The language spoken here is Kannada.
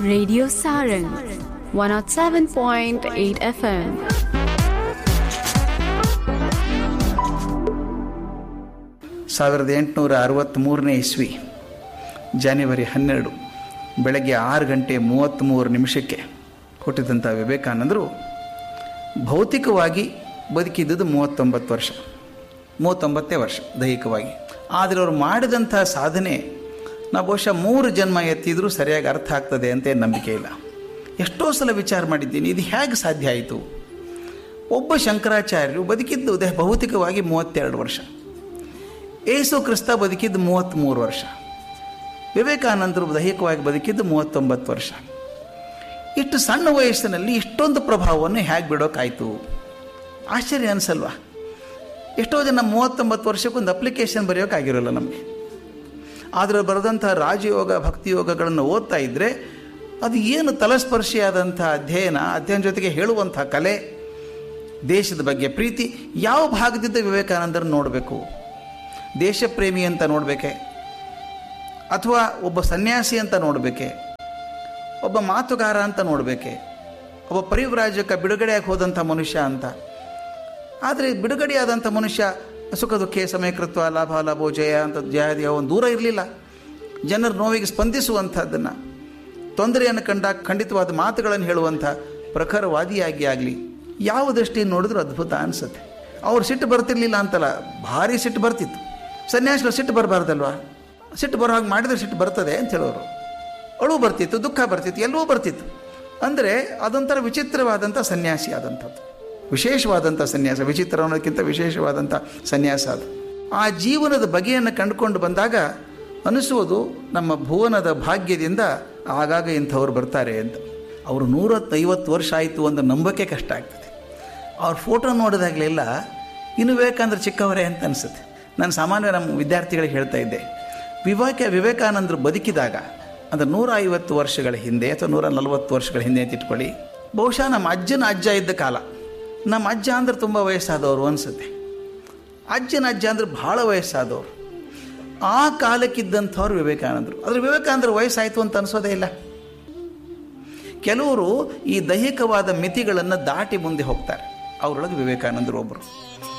Radio Sarang 107.8 FM. ಸಾವಿರದ ಎಂಟುನೂರ ಅರವತ್ತ್ಮೂರನೇ ಇಸ್ವಿ ಜಾನ್ವರಿ ಹನ್ನೆರಡು ಬೆಳಗ್ಗೆ ಆರು ಗಂಟೆ ಮೂವತ್ತ್ಮೂರು ನಿಮಿಷಕ್ಕೆ ಹುಟ್ಟಿದಂಥ ವಿವೇಕಾನಂದರು ಭೌತಿಕವಾಗಿ ಬದುಕಿದ್ದುದು ಮೂವತ್ತೊಂಬತ್ತು ವರ್ಷ ಮೂವತ್ತೊಂಬತ್ತೇ ವರ್ಷ ದೈಹಿಕವಾಗಿ ಆದರೆ ಅವರು ಮಾಡಿದಂಥ ಸಾಧನೆ ನಾವು ಬಹುಶಃ ಮೂರು ಜನ್ಮ ಎತ್ತಿದರೂ ಸರಿಯಾಗಿ ಅರ್ಥ ಆಗ್ತದೆ ಅಂತ ಏನ್ ನಂಬಿಕೆ ಇಲ್ಲ ಎಷ್ಟೋ ಸಲ ವಿಚಾರ ಮಾಡಿದ್ದೀನಿ ಇದು ಹೇಗೆ ಸಾಧ್ಯ ಆಯಿತು ಒಬ್ಬ ಶಂಕರಾಚಾರ್ಯರು ಬದುಕಿದ್ದು ದೇಹ ಭೌತಿಕವಾಗಿ ಮೂವತ್ತೆರಡು ವರ್ಷ ಏಸು ಕ್ರಿಸ್ತ ಬದುಕಿದ್ದು ಮೂವತ್ತ್ಮೂರು ವರ್ಷ ವಿವೇಕಾನಂದರು ದೈಹಿಕವಾಗಿ ಬದುಕಿದ್ದು ಮೂವತ್ತೊಂಬತ್ತು ವರ್ಷ ಇಷ್ಟು ಸಣ್ಣ ವಯಸ್ಸಿನಲ್ಲಿ ಇಷ್ಟೊಂದು ಪ್ರಭಾವವನ್ನು ಹೇಗೆ ಬಿಡೋಕ್ಕಾಯಿತು ಆಶ್ಚರ್ಯ ಅನಿಸಲ್ವಾ ಎಷ್ಟೋ ಜನ ಮೂವತ್ತೊಂಬತ್ತು ವರ್ಷಕ್ಕೊಂದು ಅಪ್ಲಿಕೇಶನ್ ಬರೆಯೋಕ್ಕಾಗಿರೋಲ್ಲ ನಮಗೆ ಆದರೆ ಬರೆದಂಥ ರಾಜಯೋಗ ಭಕ್ತಿಯೋಗಗಳನ್ನು ಓದ್ತಾ ಇದ್ದರೆ ಅದು ಏನು ತಲಸ್ಪರ್ಶಿಯಾದಂಥ ಅಧ್ಯಯನ ಅಧ್ಯಯನ ಜೊತೆಗೆ ಹೇಳುವಂಥ ಕಲೆ ದೇಶದ ಬಗ್ಗೆ ಪ್ರೀತಿ ಯಾವ ಭಾಗದಿಂದ ವಿವೇಕಾನಂದರು ನೋಡಬೇಕು ದೇಶಪ್ರೇಮಿ ಅಂತ ನೋಡಬೇಕೆ ಅಥವಾ ಒಬ್ಬ ಸನ್ಯಾಸಿ ಅಂತ ನೋಡಬೇಕೆ ಒಬ್ಬ ಮಾತುಗಾರ ಅಂತ ನೋಡಬೇಕೆ ಒಬ್ಬ ಪರಿವ್ರಾಜಕ ಬಿಡುಗಡೆಯಾಗಿ ಹೋದಂಥ ಮನುಷ್ಯ ಅಂತ ಆದರೆ ಬಿಡುಗಡೆಯಾದಂಥ ಮನುಷ್ಯ ಸುಖ ದುಃಖ ಸಮಯಕೃತ್ವ ಲಾಭ ಲಾಭೋ ಜಯ ಅಂತ ಜಯಾದಿ ಅವನು ದೂರ ಇರಲಿಲ್ಲ ಜನರ ನೋವಿಗೆ ಸ್ಪಂದಿಸುವಂಥದ್ದನ್ನು ತೊಂದರೆಯನ್ನು ಕಂಡಾಗ ಖಂಡಿತವಾದ ಮಾತುಗಳನ್ನು ಹೇಳುವಂಥ ಪ್ರಖರವಾದಿಯಾಗಿ ಆಗಲಿ ಯಾವ ದೃಷ್ಟಿಯನ್ನು ನೋಡಿದ್ರೂ ಅದ್ಭುತ ಅನಿಸುತ್ತೆ ಅವ್ರು ಸಿಟ್ಟು ಬರ್ತಿರ್ಲಿಲ್ಲ ಅಂತಲ್ಲ ಭಾರಿ ಸಿಟ್ಟು ಬರ್ತಿತ್ತು ಸನ್ಯಾಸಿಗಳು ಸಿಟ್ಟು ಬರಬಾರ್ದಲ್ವಾ ಸಿಟ್ಟು ಬರೋ ಹಾಗೆ ಮಾಡಿದ್ರೆ ಸಿಟ್ಟು ಬರ್ತದೆ ಅಂತ ಹೇಳೋರು ಅಳು ಬರ್ತಿತ್ತು ದುಃಖ ಬರ್ತಿತ್ತು ಎಲ್ಲವೂ ಬರ್ತಿತ್ತು ಅಂದರೆ ಅದೊಂಥರ ವಿಚಿತ್ರವಾದಂಥ ಸನ್ಯಾಸಿ ಆದಂಥದ್ದು ವಿಶೇಷವಾದಂಥ ಸನ್ಯಾಸ ವಿಚಿತ್ರ ಅನ್ನೋದಕ್ಕಿಂತ ವಿಶೇಷವಾದಂಥ ಸನ್ಯಾಸ ಅದು ಆ ಜೀವನದ ಬಗೆಯನ್ನು ಕಂಡುಕೊಂಡು ಬಂದಾಗ ಅನಿಸುವುದು ನಮ್ಮ ಭುವನದ ಭಾಗ್ಯದಿಂದ ಆಗಾಗ ಇಂಥವ್ರು ಬರ್ತಾರೆ ಅಂತ ಅವರು ನೂರತ್ತೈವತ್ತು ವರ್ಷ ಆಯಿತು ಅಂತ ನಂಬಕ್ಕೆ ಕಷ್ಟ ಆಗ್ತದೆ ಅವ್ರ ಫೋಟೋ ನೋಡಿದಾಗಲೆಲ್ಲ ಇನ್ನು ವಿವೇಕಾನಂದ್ರ ಚಿಕ್ಕವರೇ ಅಂತ ಅನಿಸುತ್ತೆ ನಾನು ಸಾಮಾನ್ಯ ನಮ್ಮ ವಿದ್ಯಾರ್ಥಿಗಳಿಗೆ ಹೇಳ್ತಾ ಇದ್ದೆ ವಿವೇಕ ವಿವೇಕಾನಂದರು ಬದುಕಿದಾಗ ಅಂದರೆ ನೂರ ಐವತ್ತು ವರ್ಷಗಳ ಹಿಂದೆ ಅಥವಾ ನೂರ ನಲವತ್ತು ವರ್ಷಗಳ ಹಿಂದೆ ಅಂತ ಇಟ್ಕೊಳ್ಳಿ ಬಹುಶಃ ನಮ್ಮ ಅಜ್ಜನ ಅಜ್ಜ ಇದ್ದ ಕಾಲ ನಮ್ಮ ಅಜ್ಜ ಅಂದ್ರೆ ತುಂಬ ವಯಸ್ಸಾದವರು ಅನಿಸುತ್ತೆ ಅಜ್ಜನ ಅಜ್ಜ ಅಂದ್ರೆ ಭಾಳ ವಯಸ್ಸಾದವರು ಆ ಕಾಲಕ್ಕಿದ್ದಂಥವ್ರು ವಿವೇಕಾನಂದರು ಆದರೆ ವಿವೇಕಾನಂದರು ವಯಸ್ಸಾಯಿತು ಅಂತ ಅನಿಸೋದೇ ಇಲ್ಲ ಕೆಲವರು ಈ ದೈಹಿಕವಾದ ಮಿತಿಗಳನ್ನು ದಾಟಿ ಮುಂದೆ ಹೋಗ್ತಾರೆ ಅವರೊಳಗೆ ವಿವೇಕಾನಂದರು ಒಬ್ಬರು